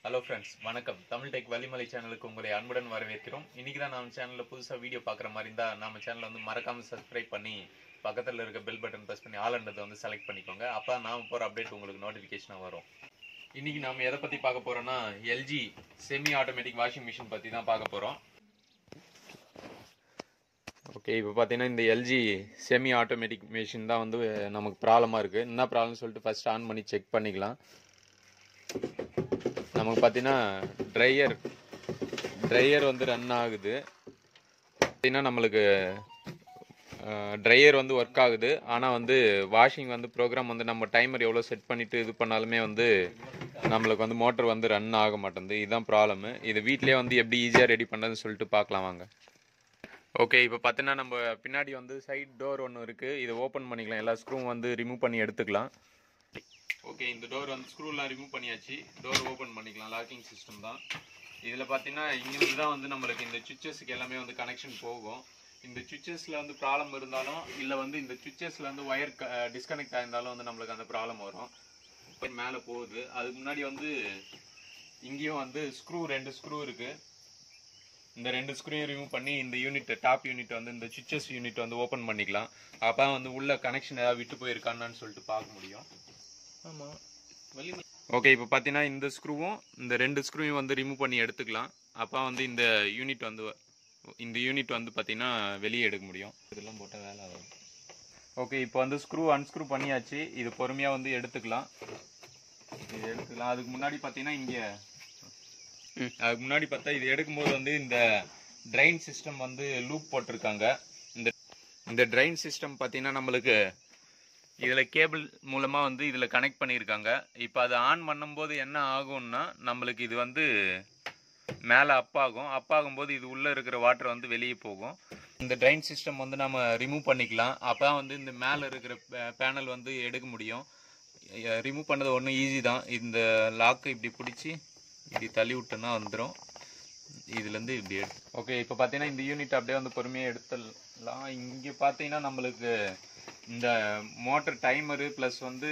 hello friends வணக்கம் Tamil tech வலிமலை சேனலுக்கு உங்களை அன்புடன் வரவேற்கிறோம் இன்னைக்கு தான் நம்ம சேனலில் புதுசாக வீடியோ பார்க்குற மாதிரி இருந்தால் நம்ம சேனலை வந்து மறக்காம சப்ஸ்கிரைப் பண்ணி பக்கத்தில் இருக்க பெல் பட்டன் ப்ரெஸ் பண்ணி ஆல்ன்றதை வந்து செலக்ட் பண்ணிக்கோங்க அப்போ நாம போகிற அப்டேட் உங்களுக்கு நோட்டிஃபிகேஷனாக வரும் இன்னைக்கு நாம எதை பற்றி பார்க்க போகிறோம்னா LG semi automatic washing machine பற்றி தான் பார்க்க போகிறோம் ஓகே இப்போ பார்த்தீங்கன்னா இந்த எல்ஜி செமி ஆட்டோமேட்டிக் மிஷின் தான் வந்து நமக்கு ப்ராப்ளமாக இருக்குது என்ன ப்ராப்ளம்னு சொல்லிட்டு ஃபஸ்ட் ஆன் பண்ணி செக் பண்ணிக்கலாம் நமக்கு பார்த்தீங்கன்னா ட்ரையர் ட்ரையர் வந்து ரன் ஆகுது பார்த்தீங்கன்னா நம்மளுக்கு ட்ரையர் வந்து ஒர்க் ஆகுது ஆனால் வந்து வாஷிங் வந்து ப்ரோக்ராம் வந்து நம்ம டைமர் எவ்வளோ செட் பண்ணிவிட்டு இது பண்ணாலுமே வந்து நம்மளுக்கு வந்து மோட்டர் வந்து ரன் ஆக மாட்டேங்குது இதுதான் ப்ராப்ளமு இது வீட்டிலே வந்து எப்படி ஈஸியாக ரெடி பண்ணுறதுன்னு சொல்லிட்டு பார்க்கலாம் வாங்க ஓகே இப்போ பார்த்தீங்கன்னா நம்ம பின்னாடி வந்து சைட் டோர் ஒன்று இருக்குது இதை ஓப்பன் பண்ணிக்கலாம் எல்லா ஸ்க்ரூவும் வந்து ரிமூவ் பண்ணி எடுத்துக்கலாம் ஓகே இந்த டோர் வந்து ஸ்க்ரூலாம் ரிமூவ் பண்ணியாச்சு டோர் ஓப்பன் பண்ணிக்கலாம் லாக்கிங் சிஸ்டம் தான் இதில் பார்த்தீங்கன்னா இங்கிருந்து தான் வந்து நம்மளுக்கு இந்த சுவிச்சஸுக்கு எல்லாமே வந்து கனெக்ஷன் போகும் இந்த சுவிச்சஸில் வந்து ப்ராப்ளம் இருந்தாலும் இல்லை வந்து இந்த சுவிச்சஸில் வந்து ஒயர் டிஸ்கனெக்ட் ஆயிருந்தாலும் வந்து நம்மளுக்கு அந்த ப்ராப்ளம் வரும் மேலே போகுது அதுக்கு முன்னாடி வந்து இங்கேயும் வந்து ஸ்க்ரூ ரெண்டு ஸ்க்ரூ இருக்குது இந்த ரெண்டு ஸ்க்ரூயும் ரிமூவ் பண்ணி இந்த யூனிட் டாப் யூனிட் வந்து இந்த சுவிச்சஸ் யூனிட் வந்து ஓப்பன் பண்ணிக்கலாம் அப்போ வந்து உள்ள கனெக்ஷன் ஏதாவது விட்டு போயிருக்கான்னு சொல்லிட்டு பார்க்க முடியும் ஆமாம் ஓகே இப்போ பார்த்தீங்கன்னா இந்த ஸ்க்ரூவும் இந்த ரெண்டு ஸ்க்ரூவையும் வந்து ரிமூவ் பண்ணி எடுத்துக்கலாம் அப்போ வந்து இந்த யூனிட் வந்து இந்த யூனிட் வந்து பார்த்தீங்கன்னா வெளியே எடுக்க முடியும் இதெல்லாம் போட்டால் வேலை ஆகும் ஓகே இப்போ வந்து ஸ்க்ரூ அன்ஸ்க்ரூ பண்ணியாச்சு இது பொறுமையாக வந்து எடுத்துக்கலாம் இது எடுத்துக்கலாம் அதுக்கு முன்னாடி பார்த்தீங்கன்னா இங்கே அதுக்கு முன்னாடி பார்த்தா இது எடுக்கும்போது வந்து இந்த ட்ரைன் சிஸ்டம் வந்து லூப் போட்டிருக்காங்க இந்த இந்த ட்ரைன் சிஸ்டம் பார்த்தீங்கன்னா நம்மளுக்கு இதில் கேபிள் மூலமாக வந்து இதில் கனெக்ட் பண்ணியிருக்காங்க இப்போ அதை ஆன் பண்ணும்போது என்ன ஆகும்னா நம்மளுக்கு இது வந்து மேலே அப் ஆகும் அப் ஆகும்போது இது உள்ளே இருக்கிற வாட்டர் வந்து வெளியே போகும் இந்த ட்ரைன் சிஸ்டம் வந்து நம்ம ரிமூவ் பண்ணிக்கலாம் அப்போ வந்து இந்த மேலே இருக்கிற பேனல் வந்து எடுக்க முடியும் ரிமூவ் பண்ணது ஒன்றும் ஈஸி தான் இந்த லாக்கு இப்படி பிடிச்சி இப்படி தள்ளி விட்டோன்னா வந்துடும் இதுலேருந்து இப்படி எடு ஓகே இப்போ பார்த்தீங்கன்னா இந்த யூனிட் அப்படியே வந்து பொறுமையாக எடுத்துடலாம் இங்கே பார்த்தீங்கன்னா நம்மளுக்கு இந்த மோட்டர் டைமரு ப்ளஸ் வந்து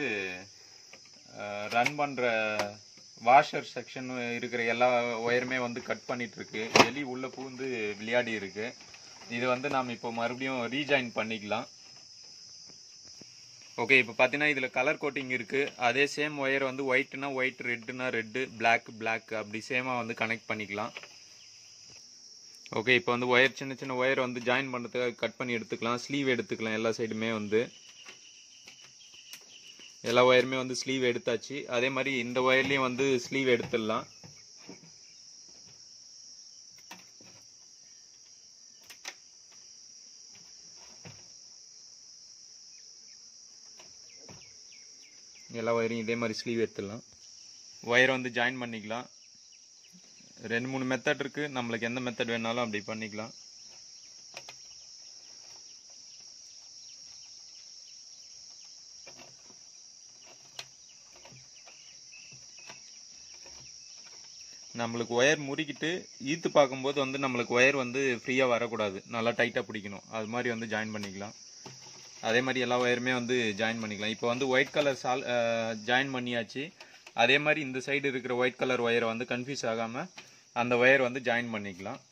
ரன் பண்ணுற வாஷர் செக்ஷன் இருக்கிற எல்லா ஒயருமே வந்து கட் பண்ணிட்டு இருக்கு எலி உள்ள பூந்து விளையாடி இருக்கு இது வந்து நாம் இப்போ மறுபடியும் ரீஜாயின் பண்ணிக்கலாம் ஓகே இப்போ பார்த்தீங்கன்னா இதில் கலர் கோட்டிங் இருக்குது அதே சேம் ஒயர் வந்து ஒயிட்னா ஒயிட் ரெட்டுனா ரெட்டு பிளாக் பிளாக் அப்படி சேமாக வந்து கனெக்ட் பண்ணிக்கலாம் ஓகே இப்போ வந்து ஒயர் சின்ன சின்ன ஒயர் வந்து ஜாயின் பண்ணுறதுக்காக கட் பண்ணி எடுத்துக்கலாம் ஸ்லீவ் எடுத்துக்கலாம் எல்லா சைடுமே வந்து எல்லா ஒயருமே வந்து ஸ்லீவ் எடுத்தாச்சு அதே மாதிரி இந்த ஒயர்லேயும் வந்து ஸ்லீவ் எடுத்துடலாம் எல்லா ஒயரையும் இதே மாதிரி ஸ்லீவ் எடுத்துடலாம் ஒயரை வந்து ஜாயின் பண்ணிக்கலாம் ரெண்டு மூணு மெத்தட் இருக்குது நம்மளுக்கு எந்த மெத்தட் வேணாலும் அப்படி பண்ணிக்கலாம் நம்மளுக்கு ஒயர் முறுக்கிட்டு ஈத்து பார்க்கும்போது வந்து நம்மளுக்கு ஒயர் வந்து ஃப்ரீயாக வரக்கூடாது நல்லா டைட்டாக பிடிக்கணும் அது மாதிரி வந்து ஜாயின் பண்ணிக்கலாம் அதே மாதிரி எல்லா ஒயருமே வந்து ஜாயின் பண்ணிக்கலாம் இப்போ வந்து ஒயிட் கலர் சால் ஜாயின் பண்ணியாச்சு அதே மாதிரி இந்த சைடு இருக்கிற ஒயிட் கலர் ஒயரை வந்து கன்ஃபியூஸ் ஆகாமல் அந்த ஒயர் வந்து ஜாயின் பண்ணிக்கலாம்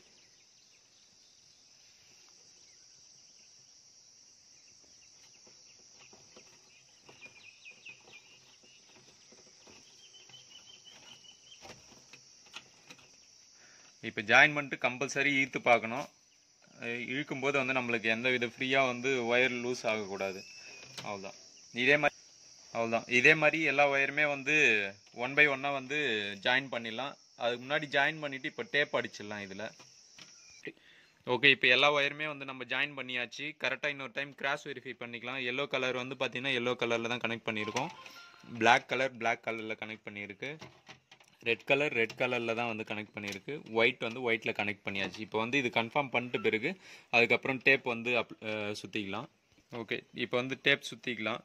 இப்போ ஜாயின் பண்ணிட்டு கம்பல்சரி இழுத்து பார்க்கணும் இழுக்கும்போது வந்து நம்மளுக்கு எந்த வித ஃப்ரீயாக வந்து ஒயர் லூஸ் ஆகக்கூடாது அவ்வளோதான் இதே மாதிரி அவ்வளோதான் இதே மாதிரி எல்லா ஒயருமே வந்து ஒன் பை ஒன்னாக வந்து ஜாயின் பண்ணிடலாம் அதுக்கு முன்னாடி ஜாயின் பண்ணிவிட்டு இப்போ டேப் அடிச்சிடலாம் இதில் ஓகே இப்போ எல்லா ஒயருமே வந்து நம்ம ஜாயின் பண்ணியாச்சு கரெக்டாக இன்னொரு டைம் கிராஸ் வெரிஃபை பண்ணிக்கலாம் எல்லோ கலர் வந்து பார்த்தீங்கன்னா எல்லோ கலரில் தான் கனெக்ட் பண்ணியிருக்கோம் பிளாக் கலர் பிளாக் கலரில் கனெக்ட் பண்ணியிருக்கு ரெட் கலர் ரெட் கலரில் தான் வந்து கனெக்ட் பண்ணியிருக்கு ஒயிட் வந்து ஒயிட்டில் கனெக்ட் பண்ணியாச்சு இப்போ வந்து இது கன்ஃபார்ம் பண்ணிட்டு பிறகு அதுக்கப்புறம் டேப் வந்து அப் சுற்றிக்கலாம் ஓகே இப்போ வந்து டேப் சுற்றிக்கலாம்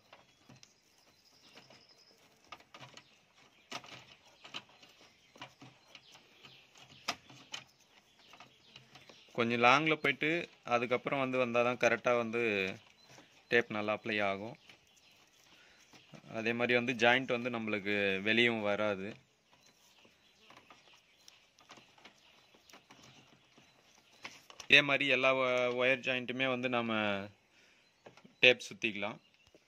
கொஞ்சம் லாங்கில் போயிட்டு அதுக்கப்புறம் வந்து வந்தால் தான் கரெக்டாக வந்து டேப் நல்லா அப்ளை ஆகும் அதே மாதிரி வந்து ஜாயிண்ட் வந்து நம்மளுக்கு வெளியும் வராது இதே மாதிரி எல்லா ஒயர் ஜாயிண்ட்டுமே வந்து நம்ம டேப் சுற்றிக்கலாம்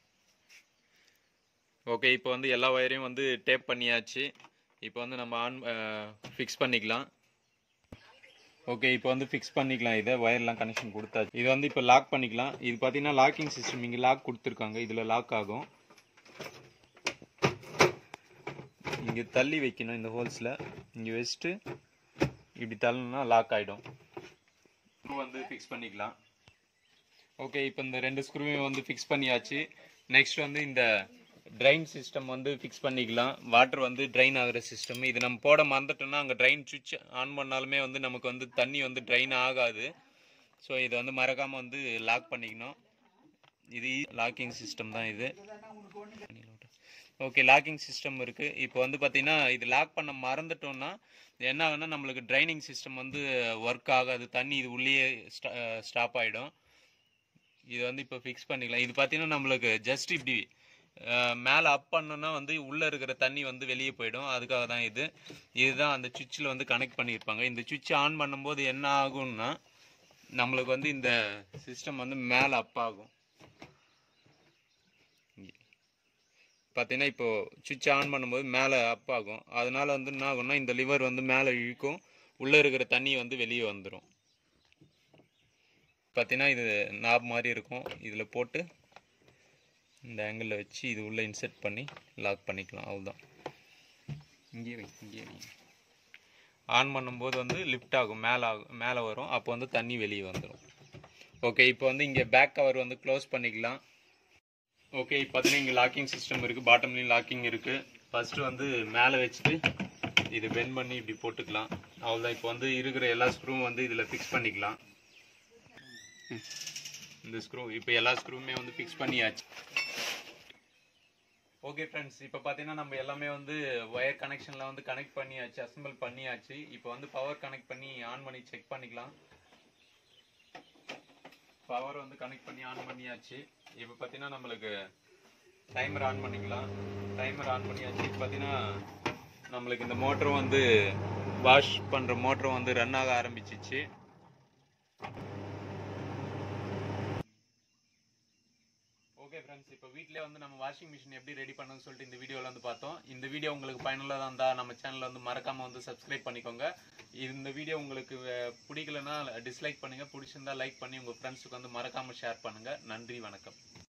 ஓகே இப்போ வந்து எல்லா ஒயரையும் வந்து டேப் பண்ணியாச்சு இப்போ வந்து நம்ம ஆன் ஃபிக்ஸ் பண்ணிக்கலாம் ஓகே இப்போ வந்து ஃபிக்ஸ் பண்ணிக்கலாம் இதை ஒயர்லாம் கனெக்ஷன் கொடுத்தாச்சு இது வந்து இப்போ லாக் பண்ணிக்கலாம் இது பார்த்தீங்கன்னா லாக்கிங் சிஸ்டம் இங்கே லாக் கொடுத்துருக்காங்க இதில் லாக் ஆகும் இங்கே தள்ளி வைக்கணும் இந்த ஹோல்ஸில் இங்கே வச்சுட்டு இப்படி தள்ளணும்னா லாக் ஆகிடும் ஸ்க்ரூ வந்து ஃபிக்ஸ் பண்ணிக்கலாம் ஓகே இப்போ இந்த ரெண்டு ஸ்க்ரூவையும் வந்து ஃபிக்ஸ் பண்ணியாச்சு நெக்ஸ்ட் வந்து இந்த ட்ரைன் சிஸ்டம் வந்து ஃபிக்ஸ் பண்ணிக்கலாம் வாட்டர் வந்து ட்ரைன் ஆகிற சிஸ்டம் இது நம்ம போட மறந்துட்டோம்னா அங்கே ட்ரைன் சுவிட்ச் ஆன் பண்ணாலுமே வந்து நமக்கு வந்து தண்ணி வந்து ட்ரைன் ஆகாது ஸோ இதை வந்து மறக்காமல் வந்து லாக் பண்ணிக்கணும் இது லாக்கிங் சிஸ்டம் தான் இது ஓகே லாக்கிங் சிஸ்டம் இருக்குது இப்போ வந்து பார்த்தீங்கன்னா இது லாக் பண்ண மறந்துட்டோம்னா என்ன ஆகுனா நம்மளுக்கு ட்ரைனிங் சிஸ்டம் வந்து ஒர்க் ஆகாது தண்ணி இது உள்ளேயே ஸ்டாப் ஆகிடும் இது வந்து இப்போ ஃபிக்ஸ் பண்ணிக்கலாம் இது பார்த்தீங்கன்னா நம்மளுக்கு ஜஸ்ட் இப்படி மேலே அப் பண்ணோன்னா வந்து உள்ளே இருக்கிற தண்ணி வந்து வெளியே போயிடும் அதுக்காக தான் இது இதுதான் அந்த சுவிட்சில் வந்து கனெக்ட் பண்ணியிருப்பாங்க இந்த சுவிட்ச் ஆன் பண்ணும்போது என்ன ஆகும்னா நம்மளுக்கு வந்து இந்த சிஸ்டம் வந்து மேலே அப் ஆகும் பார்த்தீங்கன்னா இப்போ சுவிட்ச் ஆன் பண்ணும்போது மேலே அப் ஆகும் அதனால வந்து என்ன ஆகும்னா இந்த லிவர் வந்து மேலே இழுக்கும் உள்ளே இருக்கிற தண்ணி வந்து வெளியே வந்துடும் பார்த்தீங்கன்னா இது நாப் மாதிரி இருக்கும் இதில் போட்டு இந்த ஆங்கிளில் வச்சு இது உள்ளே இன்செர்ட் பண்ணி லாக் பண்ணிக்கலாம் அவ்வளோதான் இங்கேயே வை இங்கேயே வை ஆன் பண்ணும்போது வந்து லிஃப்ட் ஆகும் மேலே ஆகும் மேலே வரும் அப்போ வந்து தண்ணி வெளியே வந்துடும் ஓகே இப்போ வந்து இங்கே பேக் கவர் வந்து க்ளோஸ் பண்ணிக்கலாம் ஓகே இப்போ பார்த்தீங்கன்னா இங்கே லாக்கிங் சிஸ்டம் இருக்குது பாட்டம்லேயும் லாக்கிங் இருக்குது ஃபஸ்ட்டு வந்து மேலே வச்சுட்டு இது பெண்ட் பண்ணி இப்படி போட்டுக்கலாம் அவ்வளோதான் இப்போ வந்து இருக்கிற எல்லா ஸ்க்ரூவும் வந்து இதில் ஃபிக்ஸ் பண்ணிக்கலாம் இந்த ஸ்க்ரூ இப்போ எல்லா ஸ்க்ரூவுமே வந்து ஃபிக்ஸ் பண்ணியாச்சு ஓகே ஃப்ரெண்ட்ஸ் இப்போ பார்த்தீங்கன்னா நம்ம எல்லாமே வந்து ஒயர் கனெக்ஷனில் வந்து கனெக்ட் பண்ணியாச்சு அசம்பிள் பண்ணியாச்சு இப்போ வந்து பவர் கனெக்ட் பண்ணி ஆன் பண்ணி செக் பண்ணிக்கலாம் பவர் வந்து கனெக்ட் பண்ணி ஆன் பண்ணியாச்சு இப்போ பார்த்தீங்கன்னா நம்மளுக்கு டைமர் ஆன் பண்ணிக்கலாம் டைமர் ஆன் பண்ணியாச்சு இப்போ பார்த்தீங்கன்னா நம்மளுக்கு இந்த மோட்டரும் வந்து வாஷ் பண்ணுற மோட்டரும் வந்து ரன் ஆக ஆரம்பிச்சிச்சு ஓகே ஃப்ரெண்ட்ஸ் இப்போ வீட்டிலே வந்து நம்ம வாஷிங் மிஷின் எப்படி ரெடி பண்ணணும்னு சொல்லிட்டு இந்த வீடியோவில் வந்து பார்த்தோம் இந்த வீடியோ உங்களுக்கு பயனுள்ளதாக இருந்தால் நம்ம சேனலில் வந்து மறக்காமல் வந்து சப்ஸ்கிரைப் பண்ணிக்கோங்க இந்த வீடியோ உங்களுக்கு அஹ், பிடிக்கலன்னா டிஸ்லைக் பண்ணுங்கள் பிடிச்சிருந்தா லைக் பண்ணி உங்கள் ஃப்ரெண்ட்ஸுக்கு வந்து மறக்காமல் ஷேர் பண்ணுங்கள் நன்றி வணக்கம்